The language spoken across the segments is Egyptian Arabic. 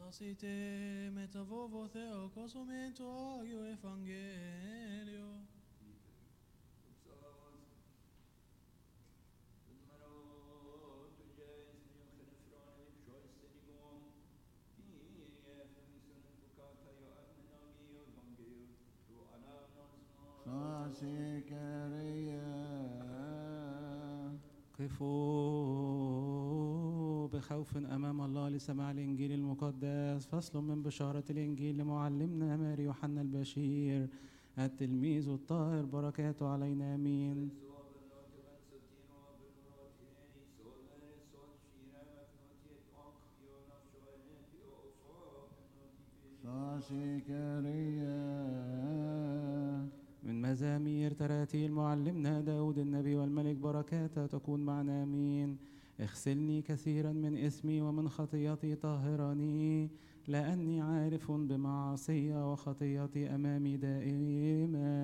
Asite metavovo theo cosumento agio evangelio. قفوا بخوف أمام الله لسماع الإنجيل المقدس فصل من بشارة الإنجيل لمعلمنا ماري يوحنا البشير التلميذ الطاهر بركاته علينا آمين من مزامير تراتيل معلمنا داود النبي والملك بركاته تكون معنا آمين اغسلني كثيرا من اسمي ومن خطيتي طهرني لأني عارف بمعصية وخطيتي أمامي دائما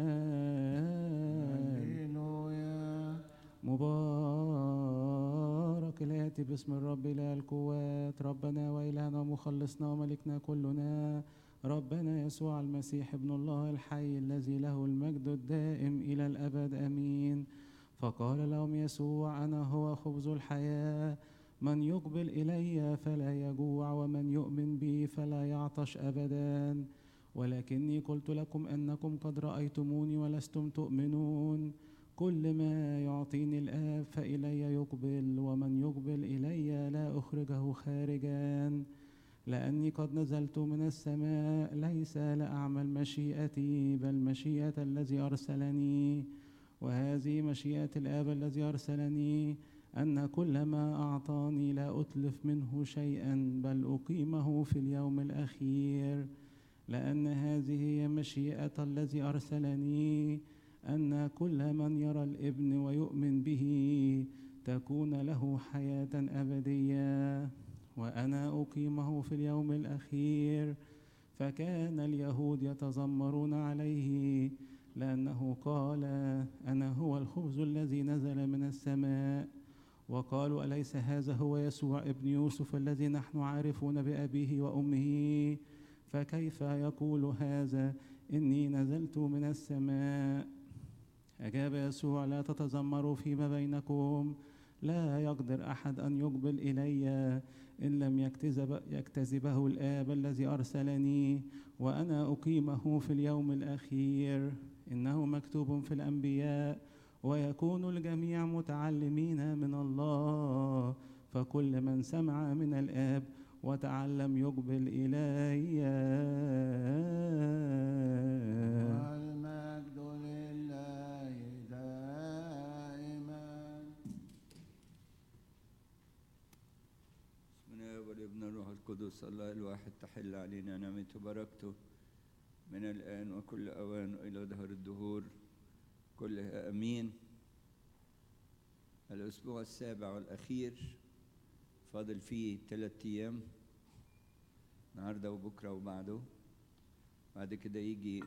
مبارك الآتي باسم الرب إله القوات ربنا وإلهنا ومخلصنا وملكنا كلنا ربنا يسوع المسيح ابن الله الحي الذي له المجد الدائم إلى الأبد آمين فقال لهم يسوع أنا هو خبز الحياة من يقبل إلي فلا يجوع ومن يؤمن بي فلا يعطش أبدا ولكني قلت لكم أنكم قد رأيتموني ولستم تؤمنون كل ما يعطيني الآب فإلي يقبل ومن يقبل إلي لا أخرجه خارجاً لأني قد نزلت من السماء ليس لأعمل مشيئتي بل مشيئة الذي أرسلني وهذه مشيئة الآب الذي أرسلني أن كل ما أعطاني لا أتلف منه شيئا بل أقيمه في اليوم الأخير لأن هذه هي مشيئة الذي أرسلني أن كل من يرى الابن ويؤمن به تكون له حياة أبدية وأنا أقيمه في اليوم الأخير فكان اليهود يتذمرون عليه لأنه قال أنا هو الخبز الذي نزل من السماء وقالوا أليس هذا هو يسوع ابن يوسف الذي نحن عارفون بأبيه وأمه فكيف يقول هذا إني نزلت من السماء أجاب يسوع لا تتذمروا فيما بينكم لا يقدر أحد أن يقبل إلي إن لم يكتذب يكتذبه الآب الذي أرسلني وأنا أقيمه في اليوم الأخير إنه مكتوب في الأنبياء ويكون الجميع متعلمين من الله فكل من سمع من الآب وتعلم يقبل إلي والمجد لله دائما بسم الله والابن الروح القدس الله الواحد تحل علينا نعمته وبركته من الآن وكل أوان وإلى دهر الدهور كلها أمين الأسبوع السابع والأخير فاضل فيه ثلاثة أيام النهارده وبكرة وبعده بعد كده يجي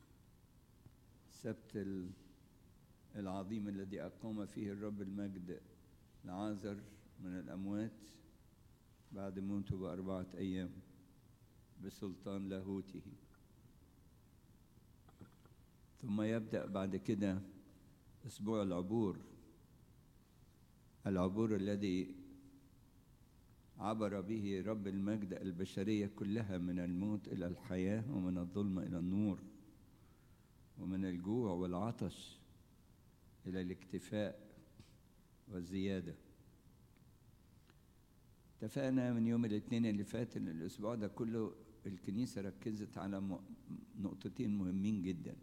السبت ال- العظيم الذي أقام فيه الرب المجد لعازر من الأموات بعد موته بأربعة أيام بسلطان لاهوته ثم يبدأ بعد كده أسبوع العبور العبور الذي عبر به رب المجد البشرية كلها من الموت إلى الحياة ومن الظلم إلى النور ومن الجوع والعطش إلى الاكتفاء والزيادة اتفقنا من يوم الاثنين اللي فات ان الاسبوع ده كله الكنيسه ركزت على م- نقطتين مهمين جدا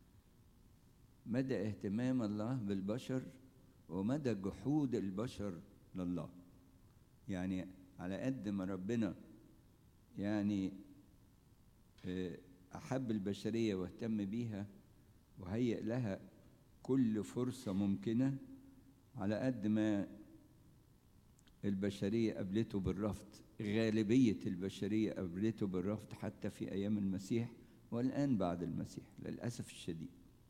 مدى اهتمام الله بالبشر ومدى جحود البشر لله يعني على قد ما ربنا يعني آه، احب البشريه واهتم بيها وهيئ لها كل فرصه ممكنه على قد ما البشرية قابلته بالرفض غالبية البشرية قابلته بالرفض حتى في أيام المسيح والآن بعد المسيح للأسف الشديد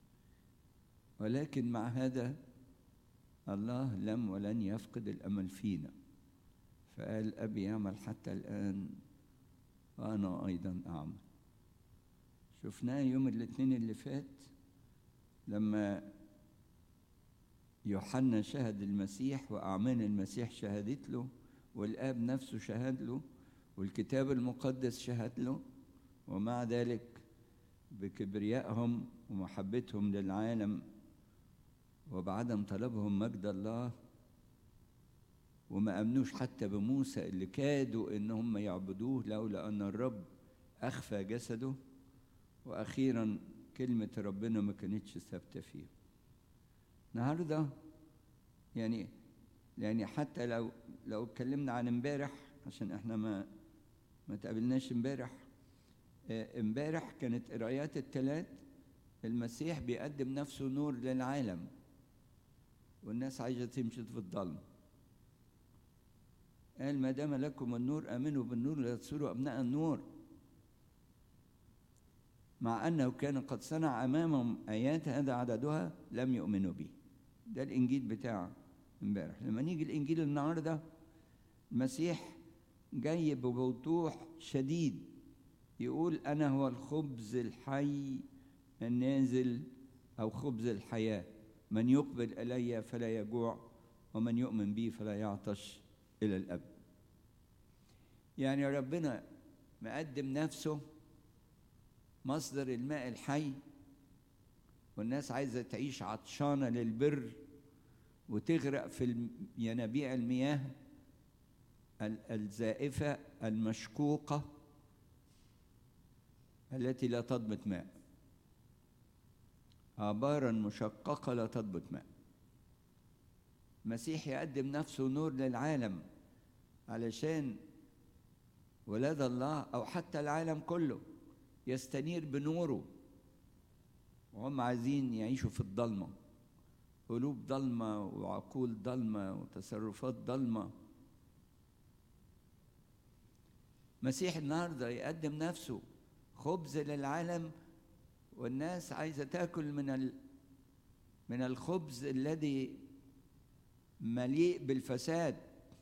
ولكن مع هذا الله لم ولن يفقد الأمل فينا فقال أبي يعمل حتى الآن وأنا أيضا أعمل شفناه يوم الاثنين اللي فات لما يوحنا شهد المسيح وأعمال المسيح شهدت له والآب نفسه شهد له والكتاب المقدس شهد له ومع ذلك بكبريائهم ومحبتهم للعالم وبعدم طلبهم مجد الله وما امنوش حتى بموسى اللي كادوا ان هم يعبدوه لولا ان الرب اخفى جسده واخيرا كلمه ربنا ما كانتش ثابته فيه النهارده يعني يعني حتى لو لو اتكلمنا عن امبارح عشان احنا ما ما تقابلناش امبارح امبارح كانت قرايات الثلاث المسيح بيقدم نفسه نور للعالم والناس عايزه تمشي في الضلمه قال ما دام لكم النور امنوا بالنور لا تصيروا ابناء النور مع انه كان قد صنع امامهم ايات هذا عددها لم يؤمنوا به ده الانجيل بتاع امبارح لما نيجي الانجيل النهارده المسيح جاي بوضوح شديد يقول انا هو الخبز الحي النازل او خبز الحياه من يقبل الي فلا يجوع ومن يؤمن بي فلا يعطش الى الابد يعني ربنا مقدم نفسه مصدر الماء الحي والناس عايزه تعيش عطشانه للبر وتغرق في ينابيع المياه الزائفه المشكوقه التي لا تضبط ماء آبارا مشققة لا تضبط ماء المسيح يقدم نفسه نور للعالم علشان ولاد الله أو حتى العالم كله يستنير بنوره وهم عايزين يعيشوا في الضلمة قلوب ضلمة وعقول ضلمة وتصرفات ضلمة مسيح النهارده يقدم نفسه خبز للعالم والناس عايزه تاكل من ال... من الخبز الذي مليء بالفساد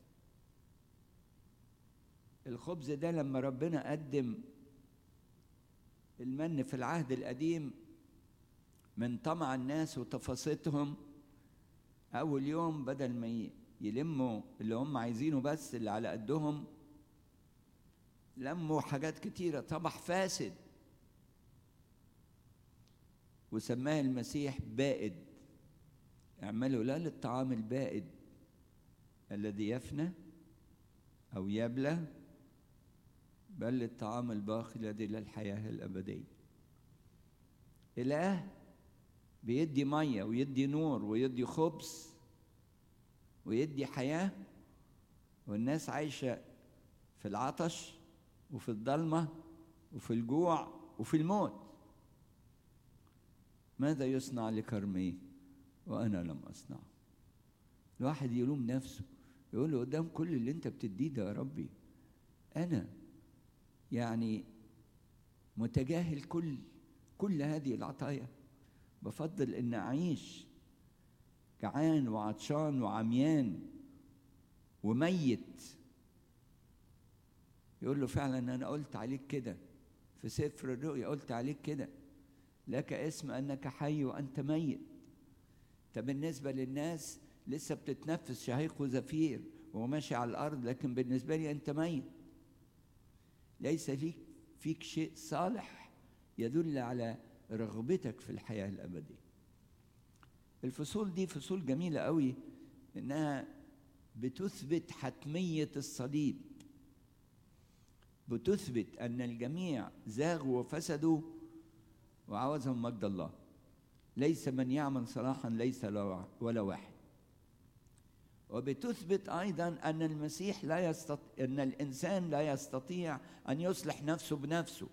الخبز ده لما ربنا قدم المن في العهد القديم من طمع الناس وتفاصيلهم اول يوم بدل ما يلموا اللي هم عايزينه بس اللي على قدهم لموا حاجات كتيرة طبح فاسد وسماه المسيح بائد اعملوا لا للطعام البائد الذي يفنى أو يبلى بل للطعام الباقي الذي للحياة الأبدية إله بيدي مية ويدي نور ويدي خبز ويدي حياة والناس عايشة في العطش وفي الضلمة وفي الجوع وفي الموت ماذا يصنع لكرمي وأنا لم أصنعه الواحد يلوم نفسه يقول له قدام كل اللي انت بتديه ده يا ربي أنا يعني متجاهل كل كل هذه العطايا بفضل ان اعيش جعان وعطشان وعميان وميت يقول له فعلا انا قلت عليك كده في سفر الرؤيا قلت عليك كده لك اسم انك حي وانت ميت طب بالنسبه للناس لسه بتتنفس شهيق وزفير وهو ماشي على الارض لكن بالنسبه لي انت ميت ليس فيك فيك شيء صالح يدل على رغبتك في الحياه الابديه الفصول دي فصول جميله قوي انها بتثبت حتميه الصليب بتثبت ان الجميع زاغوا وفسدوا وعوزهم مجد الله ليس من يعمل صلاحا ليس ولا واحد وبتثبت ايضا ان المسيح لا يستطيع ان الانسان لا يستطيع ان يصلح نفسه بنفسه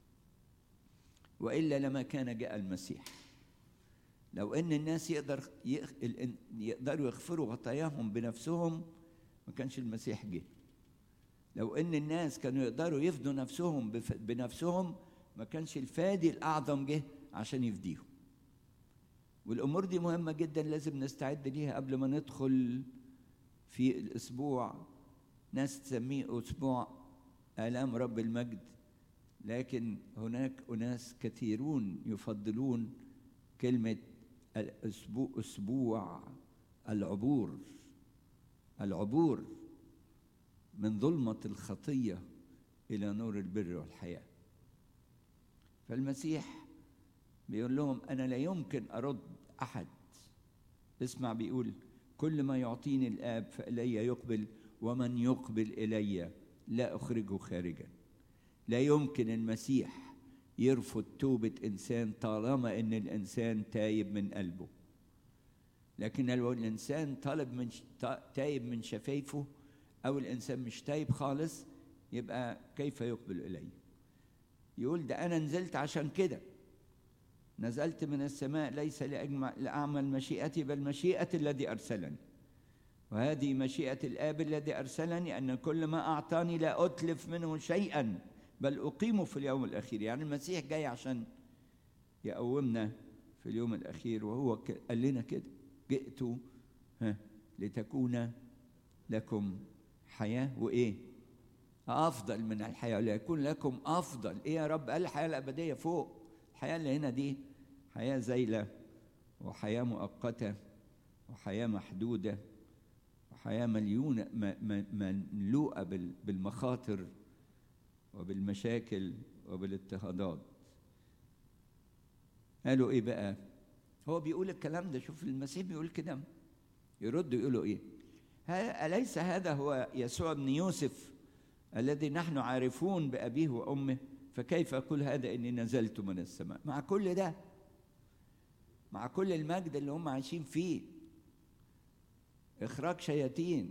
والا لما كان جاء المسيح لو ان الناس يقدر يقدروا يغفروا خطاياهم بنفسهم ما كانش المسيح جه لو ان الناس كانوا يقدروا يفدوا نفسهم بنفسهم ما كانش الفادي الاعظم جه عشان يفديهم والامور دي مهمه جدا لازم نستعد ليها قبل ما ندخل في الاسبوع ناس تسميه اسبوع آلام رب المجد لكن هناك أناس كثيرون يفضلون كلمة الأسبوع أسبوع العبور العبور من ظلمة الخطية إلى نور البر والحياة فالمسيح بيقول لهم أنا لا يمكن أرد أحد اسمع بيقول كل ما يعطيني الآب فإلي يقبل ومن يقبل إلي لا أخرجه خارجا لا يمكن المسيح يرفض توبة إنسان طالما إن الإنسان تايب من قلبه لكن لو الإنسان طالب من تايب من شفايفه أو الإنسان مش تايب خالص يبقى كيف يقبل إلي يقول ده أنا نزلت عشان كده نزلت من السماء ليس لأجمع لأعمل مشيئتي بل مشيئة الذي أرسلني وهذه مشيئة الآب الذي أرسلني أن كل ما أعطاني لا أتلف منه شيئا بل أقيمه في اليوم الأخير يعني المسيح جاي عشان يقومنا في اليوم الأخير وهو قال لنا كده جئت ها لتكون لكم حياة وإيه أفضل من الحياة ليكون لكم أفضل إيه يا رب قال الحياة الأبدية فوق الحياة اللي هنا دي حياة زيلة وحياة مؤقتة وحياة محدودة وحياة مليونة مملوءة بالمخاطر وبالمشاكل وبالاضطهادات قالوا ايه بقى هو بيقول الكلام ده شوف المسيح بيقول كده يرد يقولوا ايه أليس هذا هو يسوع بن يوسف الذي نحن عارفون بأبيه وأمه فكيف أقول هذا إني نزلت من السماء مع كل ده مع كل المجد اللي هم عايشين فيه إخراج شياطين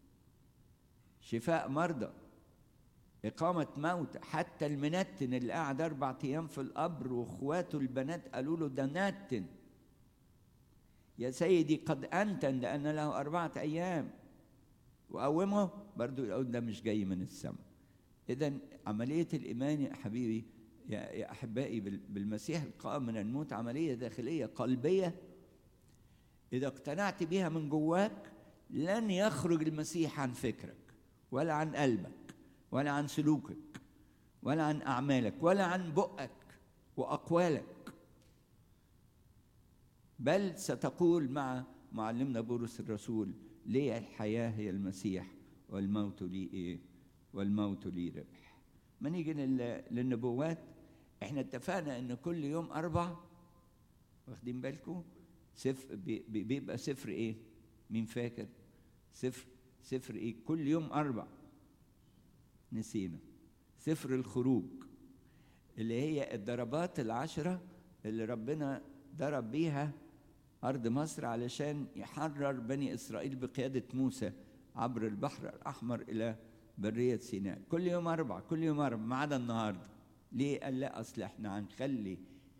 شفاء مرضى إقامة موت حتى المنتن اللي قعد أربع أيام في القبر وإخواته البنات قالوا له ده نتن يا سيدي قد أنتن لأن له أربعة أيام وقومه برضو يقول ده مش جاي من السماء إذا عملية الإيمان يا حبيبي يا أحبائي بالمسيح القائم من الموت عملية داخلية قلبية إذا اقتنعت بها من جواك لن يخرج المسيح عن فكرك ولا عن قلبك ولا عن سلوكك ولا عن أعمالك ولا عن بؤك وأقوالك بل ستقول مع معلمنا بولس الرسول ليه الحياة هي المسيح والموت لي إيه والموت لي ربح ما نيجي للنبوات احنا اتفقنا ان كل يوم اربع واخدين بالكم صفر بيبقى صفر ايه مين فاكر صفر صفر ايه كل يوم اربع نسينا صفر الخروج اللي هي الضربات العشرة اللي ربنا ضرب بيها أرض مصر علشان يحرر بني إسرائيل بقيادة موسى عبر البحر الأحمر إلى برية سيناء كل يوم أربع كل يوم أربع ما عدا النهاردة ليه قال لا أصل إحنا هنخلي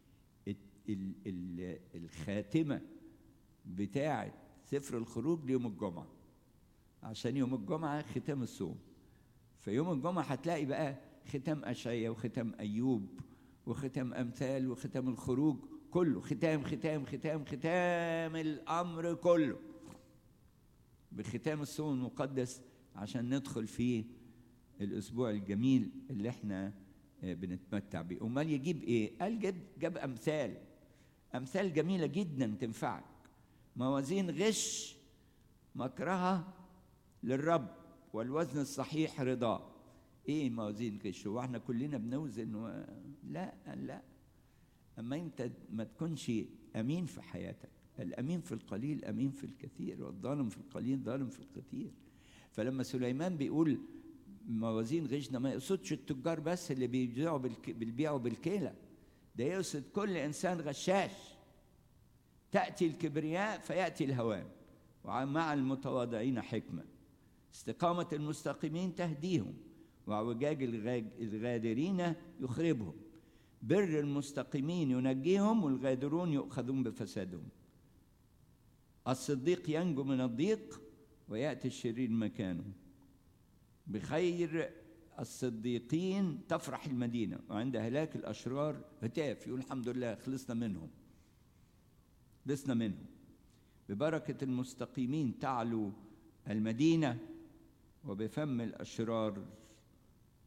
الخاتمة بتاعة سفر الخروج ليوم الجمعة عشان يوم الجمعة ختام الصوم فيوم الجمعة هتلاقي بقى ختام أشعية وختام أيوب وختام أمثال وختام الخروج كله ختام ختام ختام ختام الأمر كله بختام الصوم المقدس عشان ندخل فيه الأسبوع الجميل اللي احنا بنتمتع بيه أمال يجيب إيه؟ قال جاب, جاب أمثال أمثال جميلة جدا تنفعك موازين غش مكرهة للرب والوزن الصحيح رضاه ايه موازين غش هو احنا كلنا بنوزن و... لا لا اما انت ما تكونش امين في حياتك الامين في القليل امين في الكثير والظالم في القليل ظالم في الكثير فلما سليمان بيقول موازين غشنا ما يقصدش التجار بس اللي بيبيعوا بالك... بالبيع وبالكيله ده يقصد كل انسان غشاش تاتي الكبرياء فياتي الهوان ومع المتواضعين حكمه استقامه المستقيمين تهديهم وعوجاج الغادرين يخربهم بر المستقيمين ينجيهم والغادرون يؤخذون بفسادهم الصديق ينجو من الضيق وياتي الشرير مكانه بخير الصديقين تفرح المدينه وعند هلاك الاشرار هتاف يقول الحمد لله خلصنا منهم خلصنا منهم ببركه المستقيمين تعلو المدينه وبفم الاشرار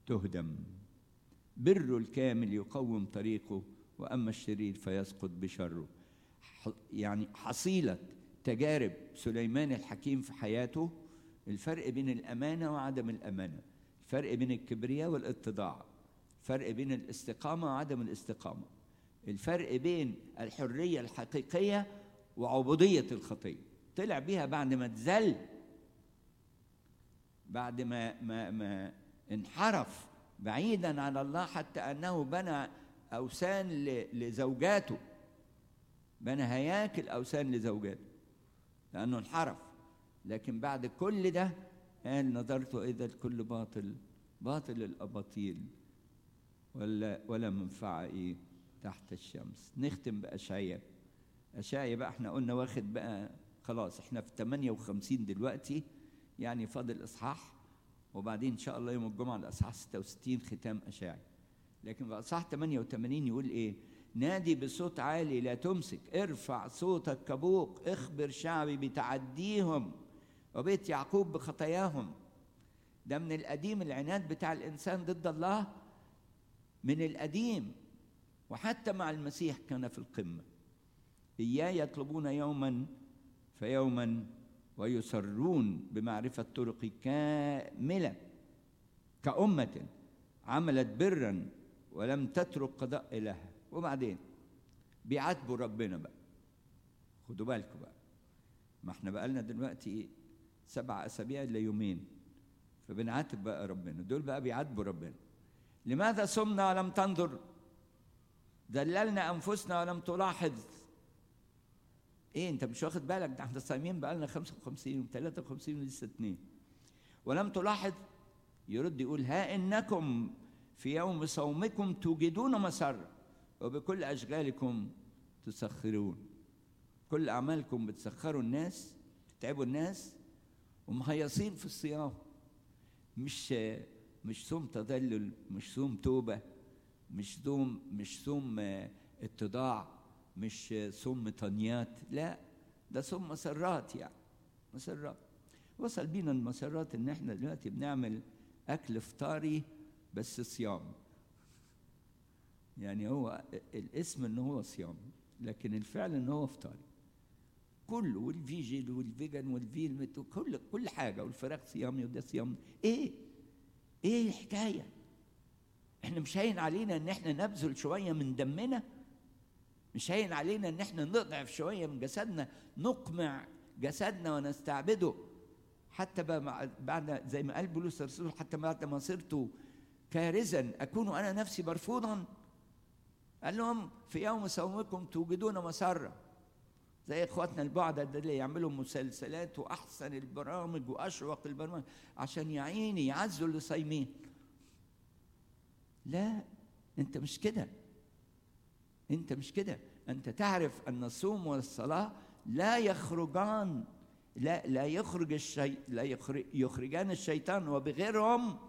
تهدم بر الكامل يقوم طريقه واما الشرير فيسقط بشره ح- يعني حصيله تجارب سليمان الحكيم في حياته الفرق بين الامانه وعدم الامانه الفرق بين الكبرياء والاتضاع الفرق بين الاستقامه وعدم الاستقامه الفرق بين الحريه الحقيقيه وعبوديه الخطيه طلع بيها بعد ما اتذل بعد ما ما ما انحرف بعيدا عن الله حتى انه بنى اوثان ل- لزوجاته بنى هياكل اوثان لزوجاته لانه انحرف لكن بعد كل ده قال نظرت اذا الكل باطل باطل الاباطيل ولا ولا منفعه ايه تحت الشمس نختم باشعياء اشعياء بقى احنا قلنا واخد بقى خلاص احنا في 58 دلوقتي يعني فاضل اصحاح وبعدين ان شاء الله يوم الجمعه الاصحاح 66 ختام اشعياء لكن في اصحاح 88 يقول ايه نادي بصوت عالي لا تمسك ارفع صوتك كبوق اخبر شعبي بتعديهم وبيت يعقوب بخطاياهم ده من القديم العناد بتاع الانسان ضد الله من القديم وحتى مع المسيح كان في القمه اياه يطلبون يوما فيوما ويسرون بمعرفه طرقي كامله كامه عملت برا ولم تترك قضاء إلها وبعدين بيعاتبوا ربنا بقى خدوا بالكم بقى ما احنا بقى لنا دلوقتي سبع أسابيع إلا يومين فبنعاتب بقى ربنا دول بقى بيعاتبوا ربنا لماذا صمنا ولم تنظر ذللنا أنفسنا ولم تلاحظ ايه انت مش واخد بالك ده احنا صايمين بقى لنا 55 و 53 ولسه اتنين ولم تلاحظ يرد يقول ها انكم في يوم صومكم توجدون مسرة وبكل أشغالكم تسخرون كل أعمالكم بتسخروا الناس تتعبوا الناس ومهيصين في الصيام مش مش صوم تذلل مش صوم توبة مش صوم مش صوم آه، اتضاع مش آه، صوم مطنيات لا ده صوم مسرات يعني مسرات وصل بينا المسرات ان احنا دلوقتي بنعمل اكل فطاري بس صيام يعني هو الاسم ان هو صيام لكن الفعل ان هو فطاري كله والفيجل والفيجن والفيلمت وكل كل حاجه والفراخ صيامي وده صيام ايه ايه الحكايه احنا مش هين علينا ان احنا نبذل شويه من دمنا مش هين علينا ان احنا نضعف شويه من جسدنا نقمع جسدنا ونستعبده حتى بقى مع- بعد زي ما قال بولس الرسول حتى بعد ما صرت كارزا اكون انا نفسي مرفوضا قال لهم في يوم صومكم توجدون مسره زي اخواتنا البعدة ده اللي يعملوا مسلسلات واحسن البرامج واشوق البرامج عشان يعيني يعزوا اللي صايمين لا انت مش كده انت مش كده انت تعرف ان الصوم والصلاه لا يخرجان لا لا يخرج الشي لا يخرج يخرجان الشيطان وبغيرهم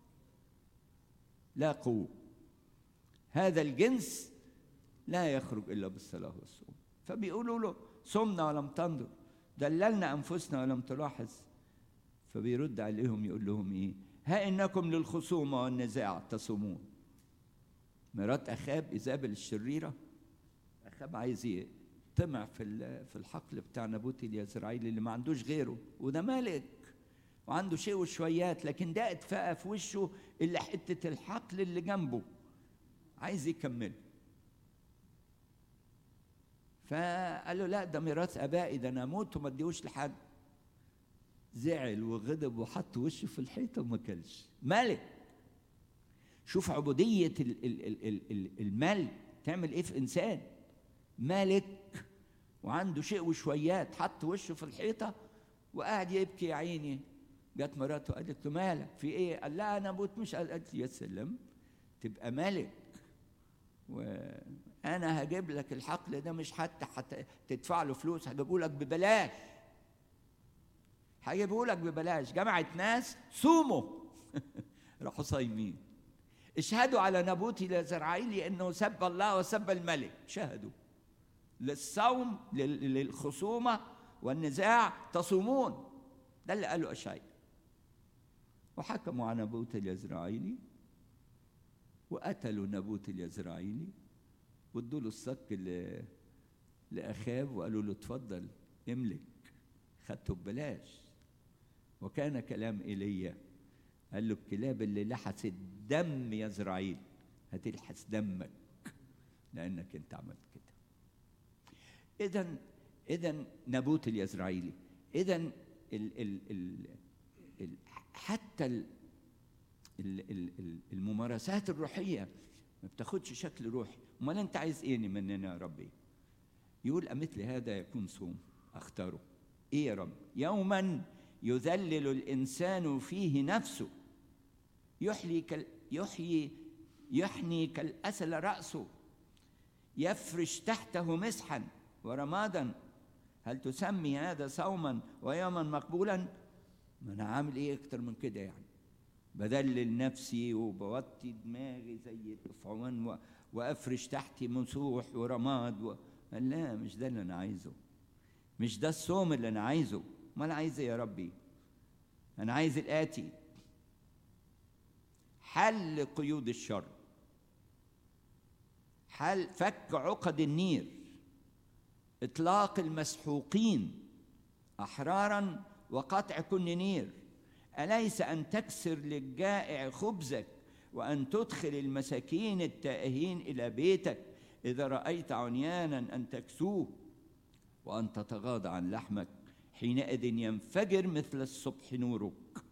لا قوه هذا الجنس لا يخرج الا بالصلاه والصوم فبيقولوا له صمنا ولم تنظر دللنا انفسنا ولم تلاحظ فبيرد عليهم يقول لهم ايه ها انكم للخصومه والنزاع تصومون مرات اخاب ايزابل الشريره اخاب عايز ايه طمع في ال- في الحقل بتاع نابوتي اليزرعيلي اللي ما عندوش غيره وده ملك وعنده شيء وشويات لكن ده اتفقى في وشه الا حته الحقل اللي جنبه عايز يكمله فقال له لا ده ميراث ابائي ده انا اموت وما اديهوش لحد زعل وغضب وحط وشه في الحيطه وما كلش ملك شوف عبوديه ال- ال- ال- ال- ال- المال تعمل ايه في انسان ملك وعنده شيء وشويات حط وشه في الحيطه وقاعد يبكي يا عيني جت مراته قالت له مالك في ايه قال لا انا اموت مش قال- قالت له يا سلام تبقى ملك وانا هجيب لك الحقل ده مش حتى حتى تدفع له فلوس هجيبه لك ببلاش هجيبه لك ببلاش جمعت ناس صوموا راحوا صايمين اشهدوا على نابوتي اليزرعيلي انه سب الله وسب الملك شهدوا للصوم لل- للخصومه والنزاع تصومون ده اللي قاله اشعياء وحكموا على نابوت اليزرعيلي وقتلوا نابوت اليزرعيلي وادوا له الصك ل- لأخاب وقالوا له اتفضل املك خدته ببلاش وكان كلام ايليا قال له الكلاب اللي لحست دم يزرعيل هتلحس دمك لانك انت عملت كده اذا اذا نابوت اليزرعيلي اذا ال ال ال ال حتى ال ال ال ال الممارسات الروحيه ما بتاخدش شكل روحي امال انت عايز ايه مننا يا ربي يقول أمثل هذا يكون صوم أختاره إيه يا رب يوما يذلل الإنسان فيه نفسه يحيي كال يحيي يحني كالأسل رأسه يفرش تحته مسحا ورمادا هل تسمي هذا صوما ويوما مقبولا ما أنا عامل إيه أكتر من كده يعني بدلل نفسي وبوطي دماغي زي الافعوان و- وافرش تحتي مسوح ورماد و... قال لا مش ده اللي انا عايزه مش ده الصوم اللي انا عايزه ما انا عايز ايه يا ربي انا عايز الاتي حل قيود الشر حل فك عقد النير اطلاق المسحوقين احرارا وقطع كل نير اليس ان تكسر للجائع خبزك وان تدخل المساكين التائهين الى بيتك اذا رايت عميانا ان تكسوه وان تتغاضى عن لحمك حينئذ ينفجر مثل الصبح نورك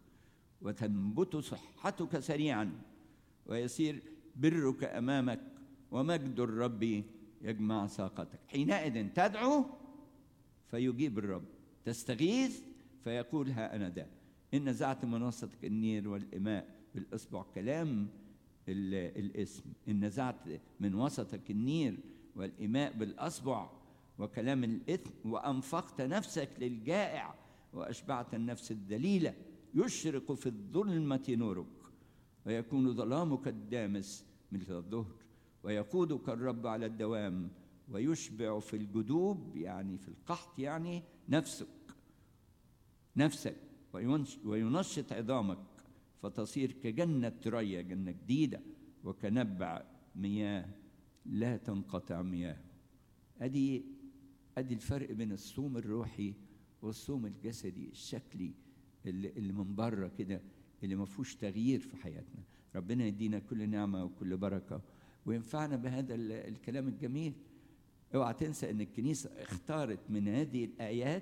وتنبت صحتك سريعا ويصير برك امامك ومجد الرب يجمع ساقتك حينئذ تدعو فيجيب الرب تستغيث فيقول ها انا ده ان نزعت من وسطك النير والاماء بالاصبع كلام ال- الاسم ان نزعت من وسطك النير والاماء بالاصبع وكلام الاثم وانفقت نفسك للجائع واشبعت النفس الذليله يشرق في الظلمه نورك ويكون ظلامك الدامس مثل الظهر ويقودك الرب على الدوام ويشبع في الجدوب يعني في القحط يعني نفسك نفسك وينش- وينشط عظامك فتصير كجنة تريا جنة جديدة وكنبع مياه لا تنقطع مياه أدي أدي الفرق بين الصوم الروحي والصوم الجسدي الشكلي اللي, اللي من بره كده اللي ما فيهوش تغيير في حياتنا ربنا يدينا كل نعمة وكل بركة وينفعنا بهذا ال- الكلام الجميل اوعى تنسى ان الكنيسة اختارت من هذه الآيات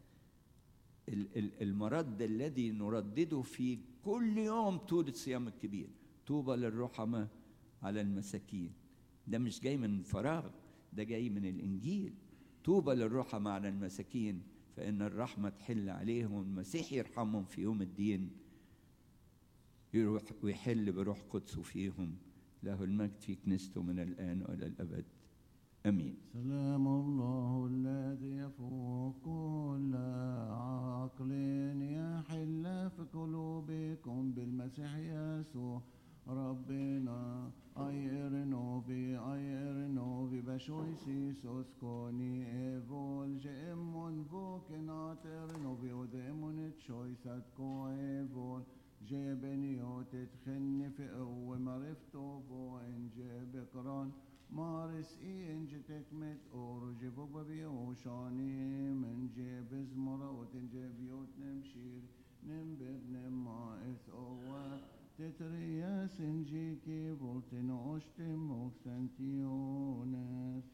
ال- ال- المرد الذي نردده في كل يوم طول الصيام الكبير طوبى للرحمة على المساكين ده مش جاي من فراغ ده جاي من الإنجيل طوبى للرحمة على المساكين فإن الرحمة تحل عليهم والمسيح يرحمهم في يوم الدين يروح ويحل بروح قدسه فيهم له المجد في كنيسته من الآن وإلى الأبد أمين سلام الله الذي يفوق كل عقل يحل في قلوبكم بالمسيح يسوع ربنا ايرنو بي ايرنو بي بشويسي سوسكوني ايفول جيمون بوكن اترنو بي وديمون تشويسات كو ايفول جيبنيو تتخني في قوة معرفته بو ان جيب قران مارس اي ان جتك مت اور جيبو ببي وشاني من جيب زمرة وتنجيب يوت نمشير نمبر نما اث اوات تتريا سنجيكي بولتن اوشتم اوكسنتيونس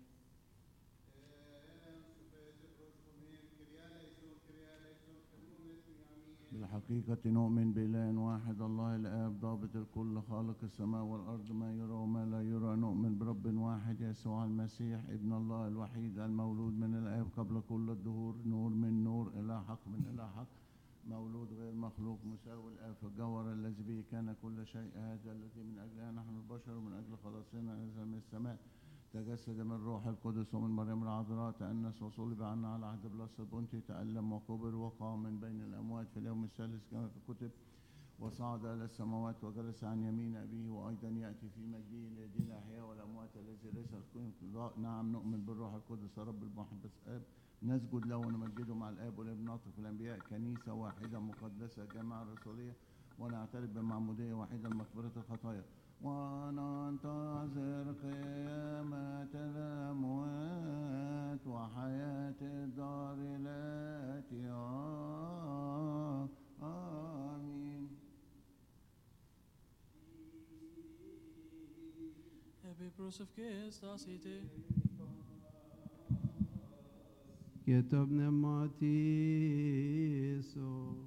بالحقيقة نؤمن بإله واحد الله الآب ضابط الكل خالق السماء والأرض ما يرى وما لا يرى نؤمن برب واحد يسوع المسيح ابن الله الوحيد المولود من الآب قبل كل الدهور نور من نور إلى حق من إلى حق مولود غير مخلوق مساوي الآب في الجوهر الذي به كان كل شيء هذا الذي من أجلها نحن البشر ومن أجل خلاصنا نزل من السماء تجسد من روح القدس ومن مريم العذراء تأنس وصلب عنا على عهد بلاس البنطي تألم وكبر وقام من بين الأموات في اليوم الثالث كما في الكتب وصعد إلى السماوات وجلس عن يمين أبيه وأيضا يأتي في مجده ليدين الأحياء والأموات الذي ليس الكون نعم نؤمن بالروح القدس رب المحبس آب نسجد له ونمجده مع الآب والابن ناطق الأنبياء كنيسة واحدة مقدسة جامعة رسولية ونعترف بمعمودية واحدة لمغفرة الخطايا وننتظر قيامة الأموات وحياة الدار الآتية آمين Επίπρος ευκαίες στάσιτε. και το πνευματίσο.